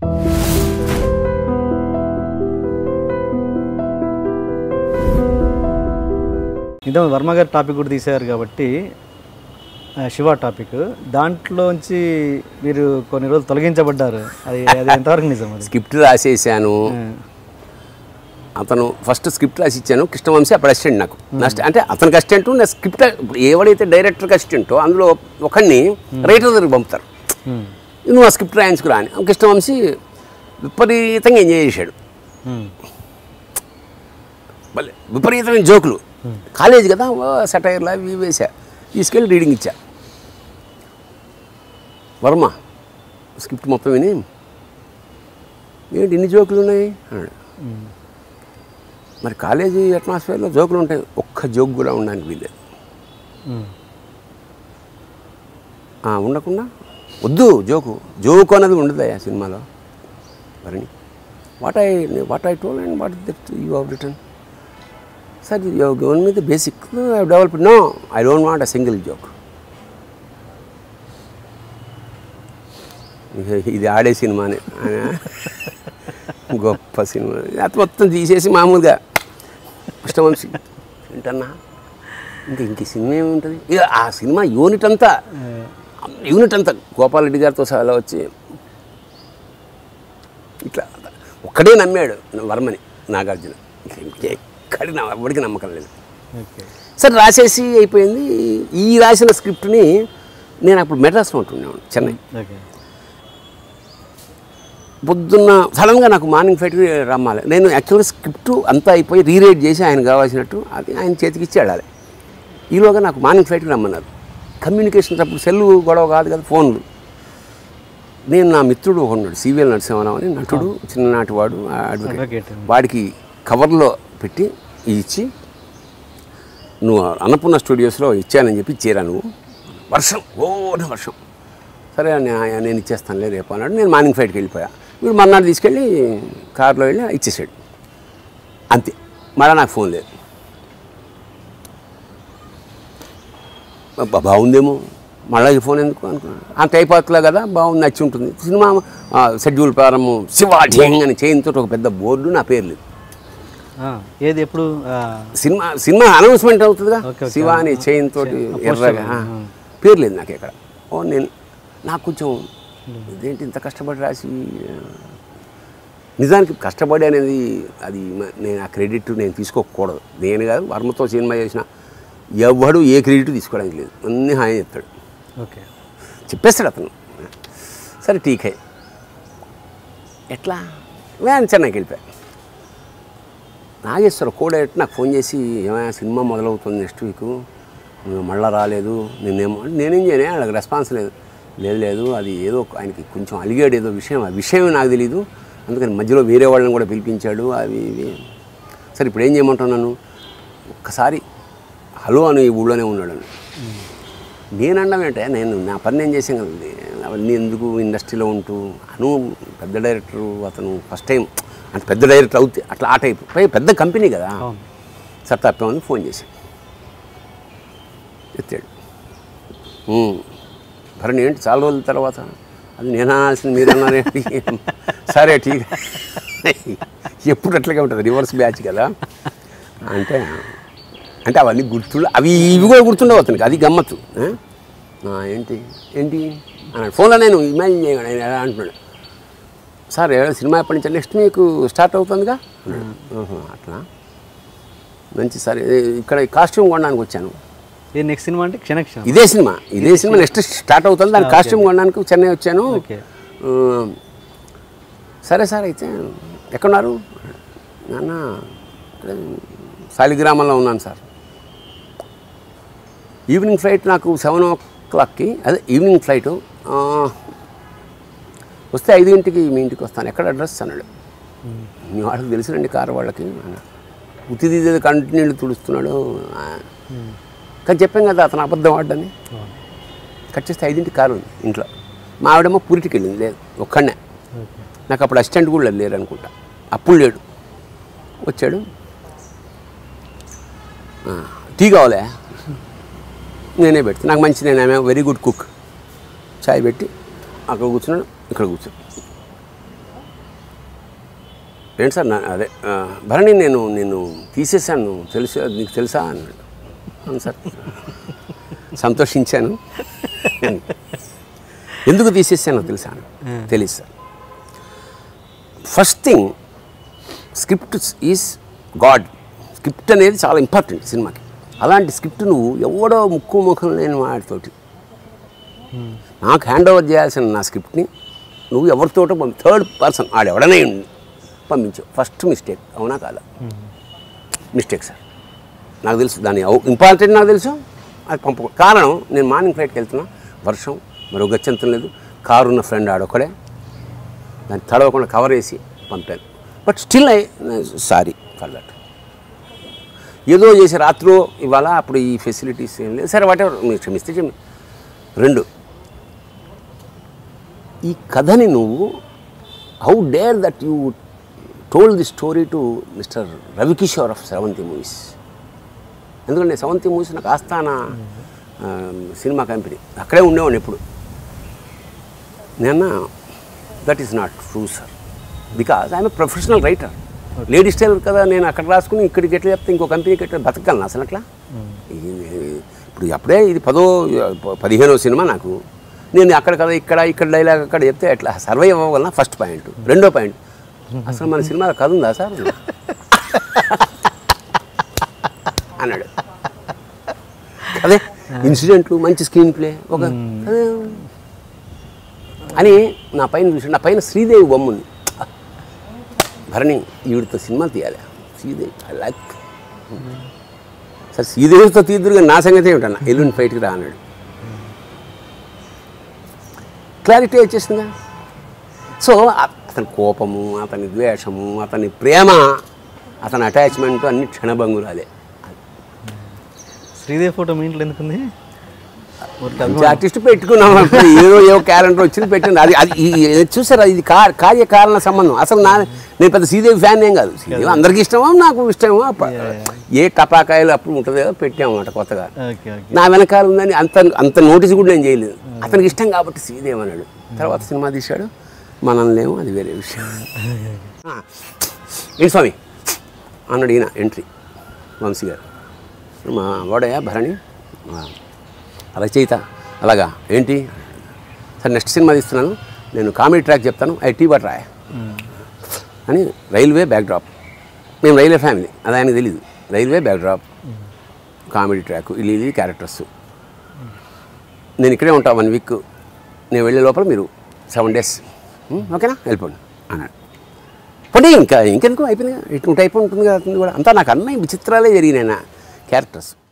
ఇంతకు వర్మ గారి టాపిక్ కూడా తీశారు కాబట్టి ఆ, శివ టాపిక్ దాంట్లోంచి మీరు కొన్ని రోజులు తొలగించబడ్డారు అది అది ఎంతవరకు నిజం అది స్క్రిప్ట్ రాసేసాను అతను ఫస్ట్ స్క్రిప్ట్ రాసి ఇచ్చాను కృష్ణవంశీ అప్పుడు అసిస్టెంట్ నాకు నెక్స్ట్ అంటే అతనికి అసిస్టెంట్ నా స్క్రిప్ట్ ఎవడైతే డైరెక్టర్కి అసిస్టెంటో అందులో ఒకరిని రైటర్ దగ్గరికి పంపుతారు ఉమ్, నువ్వు ఆ స్క్రిప్ట్ రాయించుకురా అని కృష్ణవంశీ విపరీతంగా ఎంజాయ్ చేశాడు ఉమ్, భలే విపరీతమైన జోకులు కాలేజ్ కదా సెటైర్లా ఇవి వేసా తీసుకెళ్ళి రీడింగ్ ఇచ్చా వర్మ స్క్రిప్ట్ మొత్తం విని ఏంటి ఇన్ని జోకులు ఉన్నాయి అన్నాడు ఉమ్, మరి కాలేజీ అట్మాస్ఫియర్లో జోకులు ఉంటాయి ఒక్క జోక్ కూడా ఉండడానికి వీల్లేదు ఉమ్, ఆ, ఉండకుండా వద్దు జోకు జోకు అనేది ఉండదు ఆ సినిమాలో Bharani what I what I told and what that you have return sir you have given me the basic I develop no I don't want a single joke ఇది ఆడే సినిమానే ఆయన గొప్ప సినిమా అది మొత్తం తీసేసి మామూలుగా కృష్ణవంశీ ఏంటన్నా ఇంకా ఇంక సినిమా ఏముంటుంది ఇక ఆ సినిమా యూనిట్ అంతా యూనిట్ అంతా గోపాలరెడ్డి గారితో సహా వచ్చి ఇట్లా ఒక్కడే నమ్మాడు వర్మని నాగార్జున ఇంక ఎక్కడి నా ఎవరికి నమ్మకం లేదు ఓకే సరే రాసేసి అయిపోయింది ఈ రాసిన స్క్రిప్ట్ని నేను అప్పుడు మెడ్రాస్లో ఉంటున్నాను చెన్నై ఓకే పొద్దున్న సడన్గా నాకు మార్నింగ్ ఫ్లైట్కి రమ్మాలి నేను యాక్చువల్గా స్క్రిప్ట్ అంతా అయిపోయి రీరైట్ చేసి ఆయన కావాల్సినట్టు అది ఆయన చేతికి ఇచ్చి వెళ్ళాలి ఈలోగా నాకు మార్నింగ్ ఫ్లైట్కి రమ్మన్నారు కమ్యూనికేషన్స్ అప్పుడు సెల్లు గొడవ కాదు కదా ఫోన్లు నేను నా మిత్రుడు ఒక ఉన్నాడు సివిఎల్ నరసింహారావు అని నటుడు చిన్ననాటి వాడు అడ్వకేట్ అడ్వకేట్ వాడికి కవర్లో పెట్టి ఇది ఇచ్చి నువ్వు అన్నపూర్ణ స్టూడియోస్లో ఇచ్చానని చెప్పి ఇచ్చేరా నువ్వు వర్షం ఓన వర్షం సరే నే- నేను ఇచ్చేస్తానులే రేపు అన్నాడు నేను మార్నింగ్ ఫ్లైట్కి వెళ్ళిపోయా వీడు మర్నాడు తీసుకెళ్ళి కార్లో వెళ్ళి ఇచ్చేసాడు అంతే మళ్ళీ నాకు ఫోన్ లేదు బా- బాగుందేమో మళ్ళీ ఈ ఫోన్ ఎందుకు అనుకున్నాను అంత అయిపోతులే కదా బాగుంది నచ్చి ఉంటుంది సినిమా ఆ, షెడ్యూల్ ప్రారంభం శివా ఢింగ్ అని చేయింతో ఒక పెద్ద బోర్డు నా పేరు లేదు ఆ, ఏది ఎప్పుడు ఆ, సినిమా సినిమా అనౌన్స్మెంట్ అవుతుందిగా ఓకే, ఓకే. శివ అని చైన్ తోటి పోస్టర్, ఎర్రగా ఆ. ఆ. పేరు లేదు నాకు ఇక్కడ ఓ నేను నాకు కొంచెం ఇదేంటి ఇంత కష్టపడి రాసి ఆ, నిజానికి కష్టపడి అనేది అది మ- నేను ఆ క్రెడిట్ నేను తీసుకోకూడదు నేను కాదు వర్మతో సినిమా చేసిన ఎవడు ఏ క్రెడిట్ తీసుకోవడానికి లేదు అన్నీ హాయి చెప్తాడు ఓకే చెప్పేస్తాడు అతను సరే టీకే ఎట్లా నేను చెన్నైకి వెళ్ళిపోయా నాగేశ్వర కూడా నాకు ఫోన్ చేసి ఏమైనా సినిమా మొదలవుతుంది నెక్స్ట్ వీక్ నువ్వు మళ్ళా రాలేదు నేనేమో అంటే నేనేం చేయను వాళ్ళకి రెస్పాన్స్ లేదు లేదు లేదు అది ఏదో ఆయనకి కొంచెం అలిగాడు ఏదో విషయం ఆ విషయం నాకు తెలియదు అందుకని మధ్యలో వేరే వాళ్ళని కూడా పిలిపించాడు అవి ఇవి సరే ఇప్పుడు ఏం చేయమంటున్నాను ఒక్కసారి హలో అని ఈ ఊళ్ళోనే ఉన్నాడు అని నేను అనడం ఏంటంటే నేను నా పని నేను చేసాను కదండి అవన్నీ ఎందుకు ఇండస్ట్రీలో ఉంటూ అను పెద్ద డైరెక్టరు అతను ఫస్ట్ టైం అంటే పెద్ద డైరెక్టర్ అవుతే అట్లా ఆ టైప్ పై పెద్ద కంపెనీ కదా అవును సార్ తప్పేమని ఫోన్ చేశాను ఎత్తాడు "ఉమ్, భరణి ఏంటి చాలా రోజుల తర్వాత అది నేను అనాల్సింది మీరు అన్నారేంటి సరే ఠీక్ ఎప్పుడు అట్లాగే ఉంటుంది రివర్స్ బ్యాచ్ కదా అంటే అంటే అవన్నీ గుర్తులు అవి ఇవి కూడా గుర్తుండవు అతనికి అది గమ్మత్తు ఆ? ఆ, ఏంటి ఏంటి అన్నాడు ఫోన్లో నేను ఇమాజిన్ చేయగాను ఆయన ఎలా అంటున్నాడు సార్ ఏ- సినిమా ఎప్పటి నుంచి నెక్స్ట్ మీకు స్టార్ట్ అవుతుందిగా అన్నాడు. "ఆహా, అట్లా మంచి సార్ ఏ- ఇక్కడ కాస్ట్యూమ్ కొనడానికి వచ్చాను ఇది నెక్స్ట్ సినిమా అంటే క్షణక్షణం ఇదే సినిమా ఇదే సినిమా నెక్స్ట్ స్టార్ట్ అవుతుంది దాని కాస్ట్యూమ్ కొనడానికి చెన్నై వచ్చాను ఓకే ఆ, సరే సార్ అయితే ఎక్కడున్నారు నాన్న ఇక్కడ శాలిగ్రామంలో ఉన్నాను సార్ ఈవినింగ్ ఫ్లైట్ నాకు సెవెన్ ఓ క్లాక్కి అదే ఈవినింగ్ ఫ్లైట్ వస్తే ఐదింటికి మీ ఇంటికి వస్తాను ఎక్కడ అడ్రస్ అన్నాడు మీ వాళ్ళకి తెలుసునండి కారు వాళ్ళకి అన్నాడు ఉత్తి తీసేది కంటిన్యూ తుడుస్తున్నాడు ఆ, కానీ చెప్పాం కదా అతను అబద్ధం ఆడని కట్ చేస్తే ఐదింటికి కారు ఉంది ఇంట్లో మా ఆవిడేమో పూరిటికి వెళ్ళింది లేదు ఒక్కడనే ఓకే నాకు అప్పుడు అసిస్టెంట్ కూడా లేరు అనుకుంటా అప్పుడు లేడు వచ్చాడు "ఆ, టీ కావాలే నేనే పెడతాను నాకు మంచి నేను ఆమె వెరీ గుడ్ కుక్ చాయ్ పెట్టి అక్కడ కూర్చున్నాడు ఇక్కడ కూర్చో ఏంటి సార్ నా- అదే ఆ, భరణి నేను నేను తీసేశాను తెలుసు అది నీకు తెలుసా అన్నాడు అవును సార్ సంతోషించాను ఎందుకు తీసేసానో తెలుసా తెలుసు sir first thing script is god script అనేది చాలా ఇంపార్టెంట్ సినిమాకి అలాంటి స్క్రిప్ట్ నువ్వు ఎవడో ముక్కు ముఖం లేని వాడితోటి నాకు హ్యాండ్ ఓవర్ చేయాల్సిన నా స్క్రిప్ట్ని నువ్వు ఎవరితోటో పంపి థర్డ్ పర్సన్ ఆడెవడనే పంపించావు ఫస్ట్ మిస్టేక్ అవునా కాదా మిస్టేక్ సార్ నాకు తెలుసు దాని ఇంపార్టెంట్ నాకు తెలుసు అది పంప కారణం నేను మార్నింగ్ ఫ్లైట్కి వెళ్తున్నా వర్షం మరో గచ్చంతం లేదు కారు ఉన్న ఫ్రెండ్ ఆడొక్కడే దాన్ని తడవకుండా కవర్ వేసి పంపాను but still I sorry for that ఏదో చేసి రాత్రిలో ఇవాళ అప్పుడు ఈ ఫెసిలిటీస్ ఏం లేదు సరే వాటెవర్ మీరు క్షమిస్తే క్షమి రెండు ఈ కథని నువ్వు how dare that you told the story to mister Ravi Kishore of seventy movies ఎందుకంటే సెవెంతీ మూవీస్ నాకు ఆస్థాన ఆ, సినిమా కంపెనీ అక్కడే ఉండేవాడిని ఎప్పుడు నేను that is not true sir because I'm a professional writer ladies tailor కదా నేను అక్కడ రాసుకుని ఇక్కడికి ఎట్లా చెప్తే ఇంకో కంపెనీకి ఎట్లా బతకగలను అసలు అట్లా ఇది- ఇప్పుడు అప్పుడే ఇది పదో పదిహేనో సినిమా నాకు నేను అక్కడ కదా ఇక్కడ ఇక్కడ డైలాగ్ అక్కడ చెప్తే ఎట్లా సర్వై అవ్వగలనా ఫస్ట్ పాయింట్ రెండో పాయింట్ అసలు మన సినిమా కథ ఉందా సార్ అన్నాడు అదే ఇన్సిడెంట్లు మంచి స్క్రీన్ ప్లే ఒక అదే అని నా పైన చూసి నా పైన శ్రీదేవి బొమ్మ ఉంది భరణి ఈవిడితో సినిమా తీయాలి శ్రీదేవి ఐ లైక్ సరే శ్రీదేవితో తీద్దురుగా నా సంగతి ఏమిటన్నా ఎల్లుండి ఫైట్కి రా అన్నాడు క్లారిటీ వచ్చేసిందా సో అ- అతని కోపము అతని ద్వేషము అతని ప్రేమ అతని అటాచ్మెంట్ అన్ని క్షణభంగురాలే శ్రీదేవి ఫోటో మీ ఇంట్లో ఎందుకుంది ఊరికే మంచి అభిమానం. ఆర్టిస్ట్ పెట్టుకున్నాం అప్పుడు ఏదో ఏదో క్యాలెండర్ వచ్చింది పెట్టింది అది అది ఈ- ఇది చూసారా ఇది కా కార్యకారణ సంబంధం అసలు నా నేను పెద్ద శ్రీదేవి ఫ్యాన్ ఏం కాదు శ్రీదేవి అందరికీ ఇష్టమో నాకు ఇష్టమో ప- ఏ టపాకాయలు అప్పుడు ఉంటుంది కదా పెట్టామన్నమాట కొత్తగా ఓకే ఓకే నా వెనకాల ఉందని అంత అంత నోటీస్ కూడా నేను చేయలేదు అతనికి ఇష్టం కాబట్టి శ్రీదేవి అన్నాడు తర్వాత సినిమా తీశాడు మనల్నేమో అది వేరే విషయం ఆ, ఏంటి స్వామి అన్నాడు ఈయన ఎంట్రీ వంశీ గారు మా వాడయ్యా భరణి ఆ, రచయిత అలాగా ఏంటి సరే నెక్స్ట్ సినిమా తీస్తున్నాను నేను కామెడీ ట్రాక్ చెప్తాను ఐ టీ బట్ రాయ అని రైల్వే బ్యాక్డ్రాప్ మేము రైల్వే ఫ్యామిలీ అది ఆయనకు తెలియదు రైల్వే బ్యాక్డ్రాప్ కామెడీ ట్రాక్ ఇది ఇది క్యారెక్టర్స్ నేను ఇక్కడే ఉంటా వన్ వీక్ నేను వెళ్ళే లోపల మీరు సెవెన్ డేస్ ఓకేనా వెళ్ళిపోండి అన్నాడు పోనీ ఇంకా ఇంకెందుకు అయిపోయింది ఇటు ఉంటే అయిపోయి ఉంటుంది కదా అతను కూడా అంతా నాకు అన్నీ విచిత్రాలే జరిగినాయి నా క్యారెక్టర్స్